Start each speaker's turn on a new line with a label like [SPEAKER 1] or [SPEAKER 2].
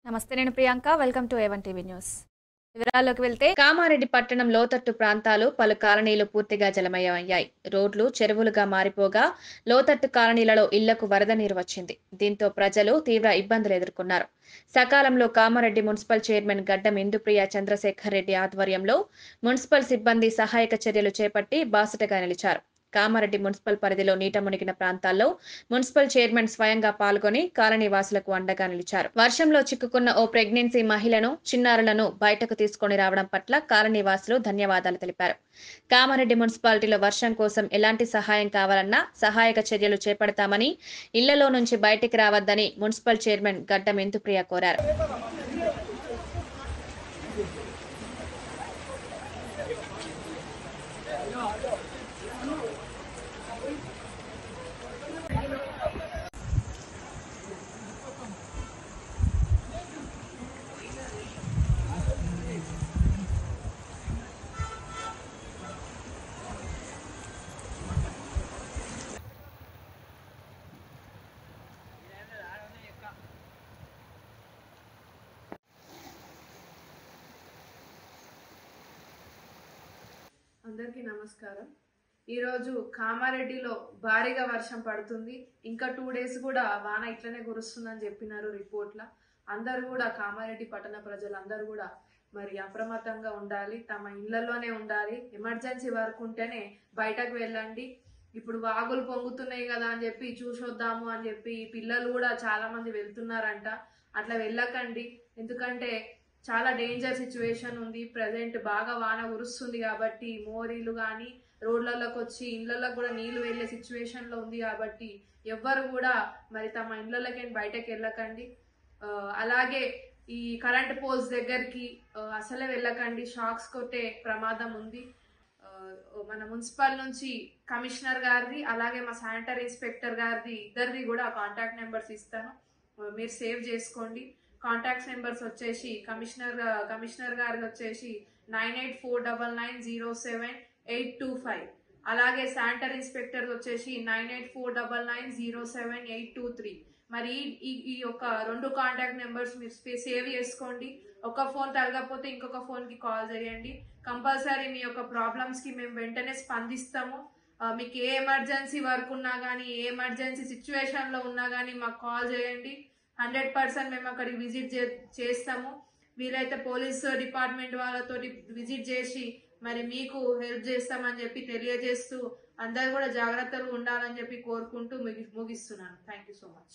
[SPEAKER 1] నమస్తే నేను Priyanka welcome to A one TV news వివరాల్లోకి వెళ్తే కామారెడ్డి పట్టణం లోతట్టు ప్రాంతాలు పలు కాలనీలు పూర్తిగా జలమయమయ్యాయి రోడ్లు చెరువులుగా మారిపోగా లోతట్టు కాలనీలలో ఇళ్లకు వరద నీరు వచ్చింది దీంతో ప్రజలు తీవ్ర ఇబ్బందులు ఎదుర్కొన్నారు సకాలంలో కామారెడ్డి మున్సిపల్ చైర్మన్ గడ్డం ఇందుప్రియ చంద్రశేఖర్ రెడ్డి ఆధ్వర్యంలో మున్సిపల్ సిబ్బంది సహాయక చర్యలు చేపట్టి బాసటగా నిలిచారు కామారెడ్డి మున్సిపల్ పరిధిలో నీట మునిగిన ప్రాంతాల్లో మున్సిపల్ చైర్మన్ స్వయంగా పాల్గొని కాలనీ వాసులకు అండగా నిలిచారు వర్షంలో చిక్కుకున్న ఓ ప్రెగ్నెన్సీ మహిళను చిన్నారులను బయటకు తీసుకొని రావడం పట్ల కాలనీ వాసులు ధన్యవాదాలు తెలిపారు కామారెడ్డి మున్సిపాలిటీలో వర్షం కోసం ఎలాంటి సహాయం కావాలన్నా సహాయక చర్యలు చేపడతామని ఇళ్లలో నుంచి బయటికి రావద్దని మున్సిపల్ చైర్మన్ గడ్డం ఇందుప్రియ కోరారు
[SPEAKER 2] అందరికీ నమస్కారం ఈరోజు కామారెడ్డిలో భారీగా వర్షం పడుతుంది ఇంకా టూ డేస్ కూడా వాన ఇట్లనే కురుస్తుందని చెప్పినారు రిపోర్ట్ల అందరూ కూడా కామారెడ్డి పట్టణ ప్రజలందరూ కూడా మరి అప్రమత్తంగా ఉండాలి తమ ఇళ్లలోనే ఉండాలి ఎమర్జెన్సీ వర్క్ ఉంటేనే బయటకు వెళ్ళండి ఇప్పుడు వాగులు పొంగుతున్నాయి కదా అని చెప్పి చూసొద్దాము అని చెప్పి పిల్లలు కూడా చాలా మంది వెళ్తున్నారంట అట్లా వెళ్ళకండి ఎందుకంటే చాలా డేంజర్ సిచ్యువేషన్ ఉంది ప్రజెంట్ బాగా వాన కురుస్తుంది కాబట్టి మోరీలు కానీ రోడ్లలోకి వచ్చి ఇళ్లలోకి కూడా నీళ్లు వెళ్ళే సిచ్యువేషన్ లో ఉంది కాబట్టి ఎవ్వరు కూడా మరి తమ ఇళ్లలోకి బయటకు వెళ్ళకండి ఆ, అలాగే ఈ కరెంట్ పోల్స్ దగ్గరికి ఆ, అసలే వెళ్ళకండి షాక్స్ కొట్టే ప్రమాదం ఉంది ఆ, మన మున్సిపల్ నుంచి కమిషనర్ గారిది అలాగే మా శానిటరీ ఇన్స్పెక్టర్ గారిది ఇద్దరిది కూడా కాంటాక్ట్ నెంబర్స్ ఇస్తాను ఆ, మీరు సేవ్ చేసుకోండి కాంటాక్ట్ నెంబర్స్ వచ్చేసి కమిషనర్ గా- కమిషనర్ గారిది వచ్చేసి nine eight four double nine zero seven eight two five అలాగే శానిటరీ ఇన్స్పెక్టర్ వచ్చేసి nine eight four double nine zero seven eight two three మరి ఈ- ఈ ఈ యొక్క రెండు కాంటాక్ట్ నెంబర్స్ మీరు స్పే- సేవ్ చేసుకోండి ఒక ఫోన్ తరగకపోతే ఇంకొక ఫోన్ కి కాల్ చేయండి కంపల్సరీ మీ యొక్క ప్రాబ్లమ్స్ కి మేము వెంటనే స్పందిస్తాము ఆ, మీకు ఏ ఎమర్జెన్సీ వర్క్ ఉన్నా కానీ ఏ ఎమర్జెన్సీ సిచ్యువేషన్ లో ఉన్నా కానీ మాకు కాల్ చేయండి హండ్రెడ్ పర్సెంట్ మేము అక్కడికి విజిట్ చేస్తాము వీలైతే పోలీస్ డిపార్ట్మెంట్ వాళ్ళతో విజిట్ చేసి మరి మీకు హెల్ప్ చేస్తామని చెప్పి తెలియజేస్తూ అందరు కూడా జాగ్రత్తలు ఉండాలని చెప్పి కోరుకుంటూ ముగి- ముగిస్తున్నాను థ్యాంక్ యూ సో మచ్